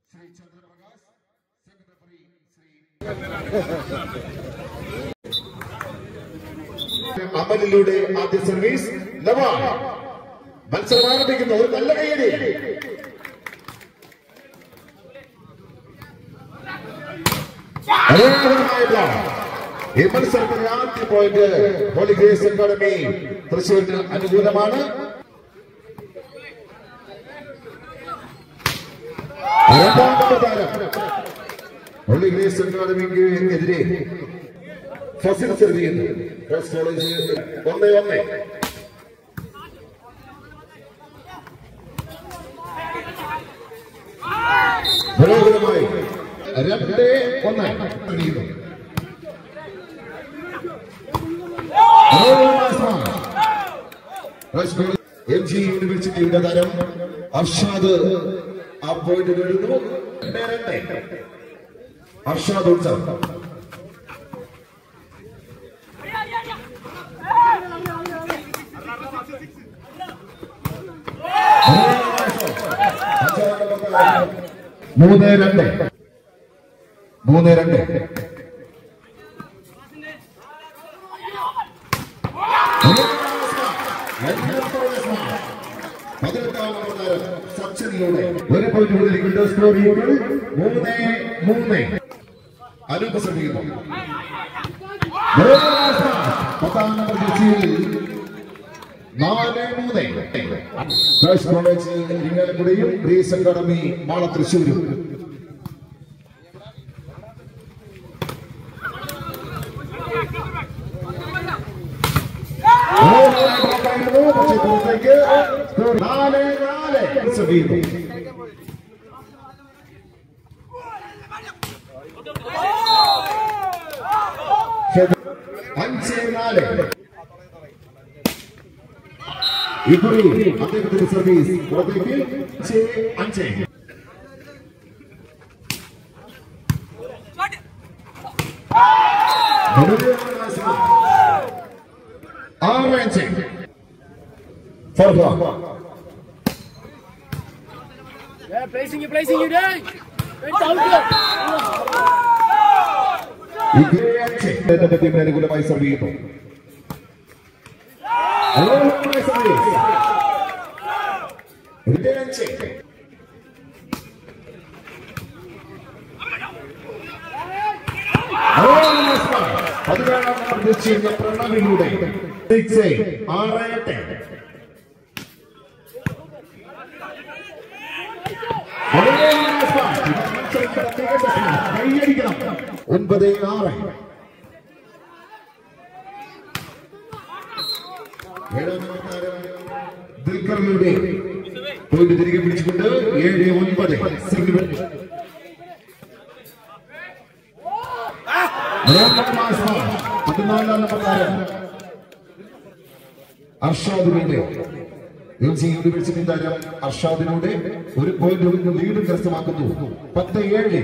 Shri Chandraprakash secretary Shri അമലിലൂടെ ആദ്യ service നവാ മത്സരം ആരംഭിക്കുന്നു ഒരു നല്ല കയ്യടി മനോഹരമായിട്ടുള്ള ഈ മത്സരത്തിന്റെ ആദ്യ പോയിന്റ് ഹോളി ഗ്രേസ് അക്കാദമി തൃശ്ശൂരിന് അനുകൂലമാണ് രണ്ടാം നമ്പർ താരം ഹോളി ഗ്രേസ് അക്കാദമിക്ക് എതിരെ ഫസിൽ സെർവ് ചെയ്യുന്നു ഫസ്റ്റ് കോളേജ് ഒന്ന് ഒന്ന് മനോഹരമായി രണ്ട് ഒന്ന് ചെയ്യുന്നു. മനോഹരമായ ശ്രമം. ഫസ്റ്റ് കോളേജ് എം ജി യൂണിവേഴ്സിറ്റിയുടെ താരം അർഷാദ് ആ പോയിന്റ് നേടുന്നു രണ്ട് രണ്ട് അർഷാദ് ഉത്സവം മൂന്ന് രണ്ട് മൂന്ന് രണ്ട് പതിനെട്ടാം നമ്പർ താരം സച്ചിനിലൂടെ ഒരു പോയിന്റ് കൊടുത്തിരിക്കുന്നു സ്കോർ ചെയ്യുമ്പോൾ മൂന്ന് മൂന്ന് അനൂപ് ശ്രമിക്കുന്നു പത്താം നമ്പർ ജെസിയിൽ നാല് മൂന്ന് ഗേൾസ് കോളേജ് ഇരിങ്ങാലക്കുടയും ഗ്രീസ് അക്കാദമി മാള തൃശ്ശൂരും പക്ഷേ പുറത്തേക്ക് സ്കോർ നാല് നാല് ശ്രമിക്കുന്നു അഞ്ച് നാല് ഇക്കുറി അദ്ദേഹത്തിന്റെ സർവീസ് പുറത്തേക്ക് അഞ്ച് അഞ്ച് ആറ് അഞ്ച് Farha Yeah, placing you, placing you, Dave. Right down here. ഇക്കുറി അഞ്ച് അദ്ദേഹത്തിന്റെ ടീമിന് അനുകൂലമായി സർവ് ചെയ്യുന്നു അനുകൂലമായ സർവീസ് ഇവിടെ അഞ്ച് പതിനേഴാം നമ്പർ നിശ്ചയിച്ച പ്രണവിലൂടെ സിക്സ് ആറ് എട്ട് കൈയടിക്കണം ഒൻപത് ആറ് ഏഴാം നമ്പർ താരം ദിൽക്കറിലൂടെ പോയിന്റ് തിരികെ പിടിച്ചുകൊണ്ട് ഏഴ് ഒൻപത് സിംഗിൾ പതിനാലാം നമ്പർ താരം അർഷാദിലൂടെ എം സി യൂണിവേഴ്സിറ്റി താരം അർഷാദിലൂടെ ഒരു പോയിന്റ് ലീഡ് കരസ്ഥമാക്കുന്നു പത്ത് ഏഴ്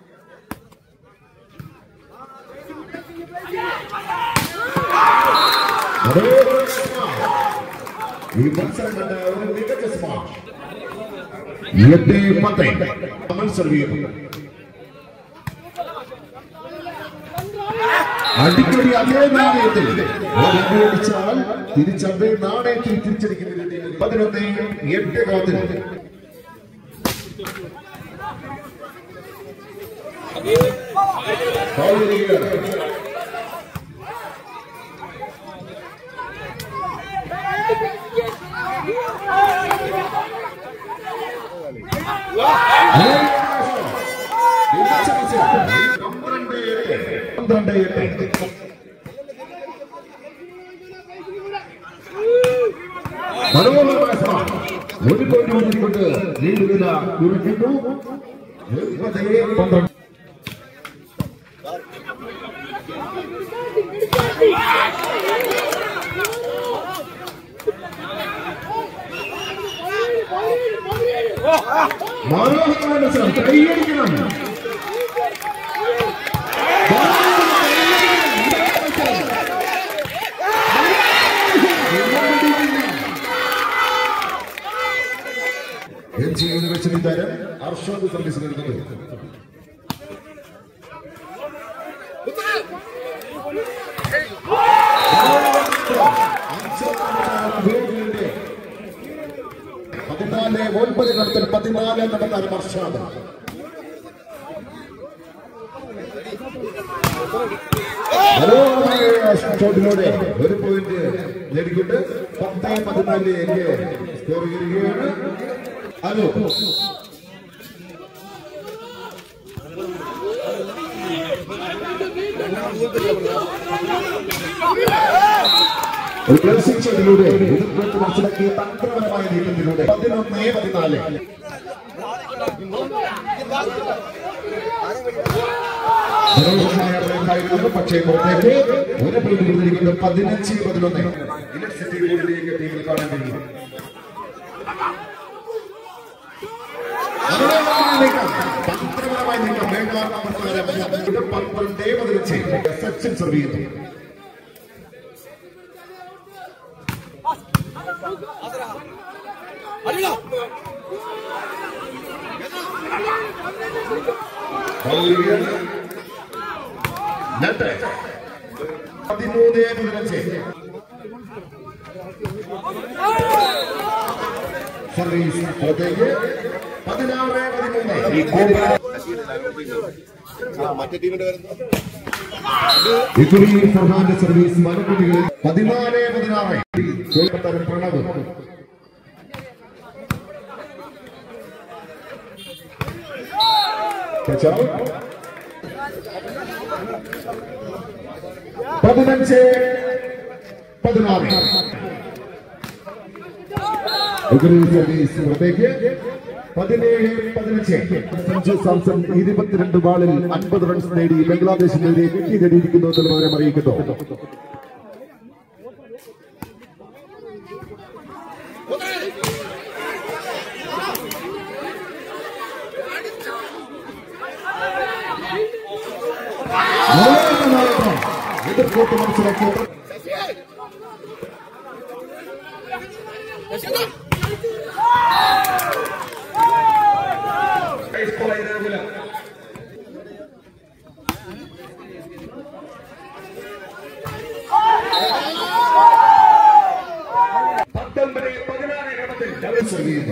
ഈ മത്സരം കണ്ട ഒരു മികച്ച സ്മാർട്ട് എട്ട് പത്ത് നമ്മൾ സർവ് ചെയ്യുന്നു അടിക്കടി അതേ നാണയത്തിൽ ഒരടിയടിച്ചാൽ തിരിച്ചതേ നാണയത്തിൽ തിരിച്ചടിക്കുന്ന ടീമിന് പതിനൊന്ന് എട്ട് കാത്തിൽ ഫൗൾ ചെയ്യുകയാണ്. മികച്ച മത്സരം. പന്ത്രണ്ട് എട്ട്. പന്ത്രണ്ട് എട്ട് മനോഹരമായ ശ്രമം ഒരു കോടി ഊന്നിക്കൊണ്ട് ലീഡ് വില കുറിക്കുന്നു എൺപത് പന്ത്രണ്ട് മനോഹരമായ മത്സരം കൈയടിക്കണം എം ജി യൂണിവേഴ്സിറ്റി താരം അർഷ അർഷാദ് സർവീസ് നൽകുന്നു പതിനാല് ഒൻപത് കടത്തിൽ പതിനാല് നടന്നാണ് അർഷാദ് മനോഹരമായ ഷോട്ടിലൂടെ ഒരു പോയിന്റ് നേടിക്കൊണ്ട് പത്ത് പതിനാലിലേക്ക് സ്കോർ ചെയ്യുകയാണ് ഹലോ ഒരു ബ്ലസ്സിംഗ് ഷോട്ടിലൂടെ എതിർപ്പുറത്ത് മനസ്സിലാക്കിയ തന്ത്രപരമായ നീക്കത്തിലൂടെ പതിനൊന്ന് പതിനാല് മനോഹരമായ പ്രയത്നമായിരുന്നു പക്ഷേ പുറത്തേക്ക് ഒരു പോയിന്റ് കൊടുത്തിരിക്കുന്നത് പതിനഞ്ച് പതിനൊന്ന് ഇലക്ട്രിസിറ്റി ബോർഡിലേക്ക് ടീമിൽ കാണാൻ കഴിയും മനോഹരമായ നീക്കം. തന്ത്രപരമായ നീക്കം. വേഗം നമ്പർ ഇത് പന്ത്രണ്ട് പതിനഞ്ച് സച്ചിൻ സെർവ് ചെയ്യുന്നു പൗരികയാണ്. നെറ്റ്. പതിമൂന്ന് പതിനഞ്ച് സർവീസ് പുറത്തേക്ക് പതിനാറ് പതിമൂന്ന് ഈ കോപ്പ ഇക്കുറി ഫർഹാന്റെ സർവീസ് മലക്കുട്ടികളിൽ പതിനാല് പതിനാറ് കൊൽക്കത്ത പ്രണവ് കച്ചാവ്. പതിനഞ്ച് പതിനാറ് ഇക്കുറി സർവീസ് പുറത്തേക്ക് പതിനേഴ് പതിനഞ്ച് സഞ്ജു സാംസൺ ഇരുപത്തിരണ്ട് ബാളിൽ അൻപത് റൺസ് നേടി ബംഗ്ലാദേശിനെതിരെ വെറ്റി നേടിയിരിക്കുന്നു എന്ന് വിവരം അറിയിക്കുന്നു എതിർക്കോട്ട് മനസ്സിലാക്കിയ പത്തൊമ്പത് പതിനാറ് ഘട്ടത്തിൽ ഡബിൾ ചെയ്യുന്നു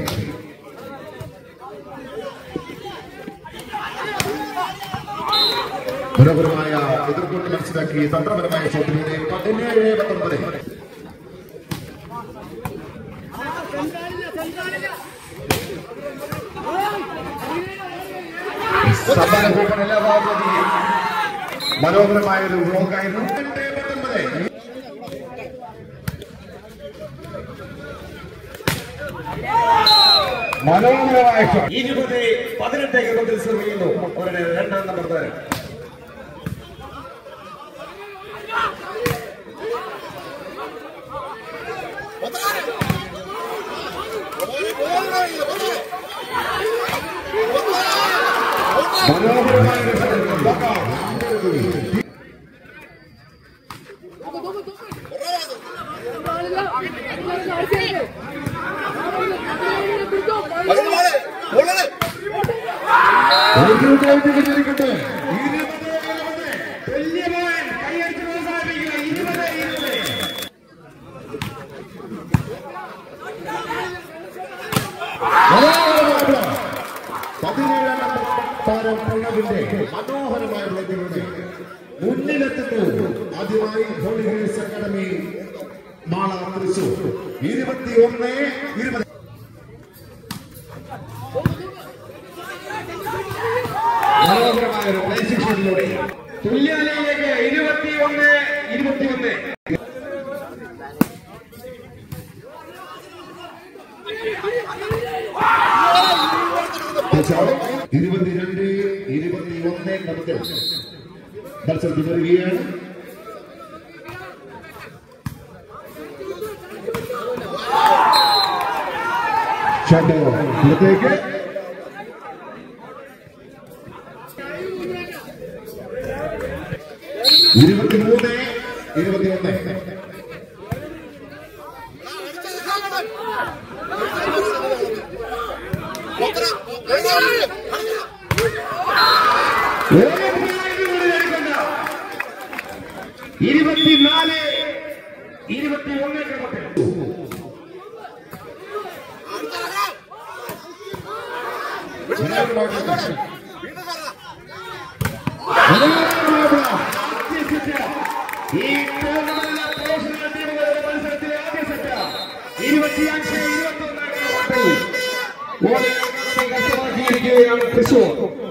മനോഹരമായ എതിർക്കൊണ്ട് മനസ്സിലാക്കി തന്ത്രപരമായ ഷോട്ടിലൂടെ പതിനേഴ് പത്തൊമ്പത് സമ്മാന കൂപ്പൺ എല്ലാ ഭാഗത്തും മനോഹരമായ ഒരു ബ്ലോക്കായിരുന്നു പത്തൊമ്പത് മനോഹരമായ ഷോട്ട് ഇരുപത് പതിനെട്ട് ഘട്ടത്തിൽ സെർവ് ചെയ്യുന്നു അവരുടെ രണ്ടാം നമ്പർ താരം മനോഹരമായ ഒരു ഷോട്ട്. നോക്കാം. ഒരു പോയിന്റ് കിട്ടിയിരിക്കട്ടെ ഇരുപത് ഇരുപത് തുല്യമായ കൈയടിച്ച് പ്രോത്സാഹിപ്പിക്കുക ഇരുപത് ഇരുപത് പതിനേഴാം നമ്പർ താരം പ്രണവിന്റെ മനോഹരമായ ബ്ലോക്കിലൂടെ മുന്നിലെത്തുന്നു ആദ്യമായി holy hills academy Mala Thrissur ഇരുപത്തിയൊന്ന് ഇരുപത് മനോഹരമായ ഒരു പ്ലേസിംഗ് ഷോട്ടിലൂടെ തുല്യാലയിലേക്ക് ഇരുപത്തിയൊന്ന് ഇരുപത്തിയൊന്ന് ഇരുപത്തിരണ്ട് ഇരുപത്തിയൊന്ന് കണക്ക് മത്സരത്തിൽ വരികയാണ് ഷോട്ട് പുറത്തേക്ക് ഇരുപത്തിമൂന്ന് ഇരുപത്തിയൊന്ന് Otra, ഇരുപത്തിനാല് ഇരുപത്തി ഒന്ന് ക്രമത്തിൽ ഈ ടൂർണമെന്റിലെ പ്രൊഫഷണൽ ടീമുകളുടെ മത്സരത്തിലെ ആദ്യ സെറ്റ് ഇരുപത്തിയഞ്ച് ഇരുപത്തി ഒന്നാം ക്രമത്തിൽ ഓരോ കരസ്ഥമാക്കിയിരിക്കുകയാണ് തൃശൂർ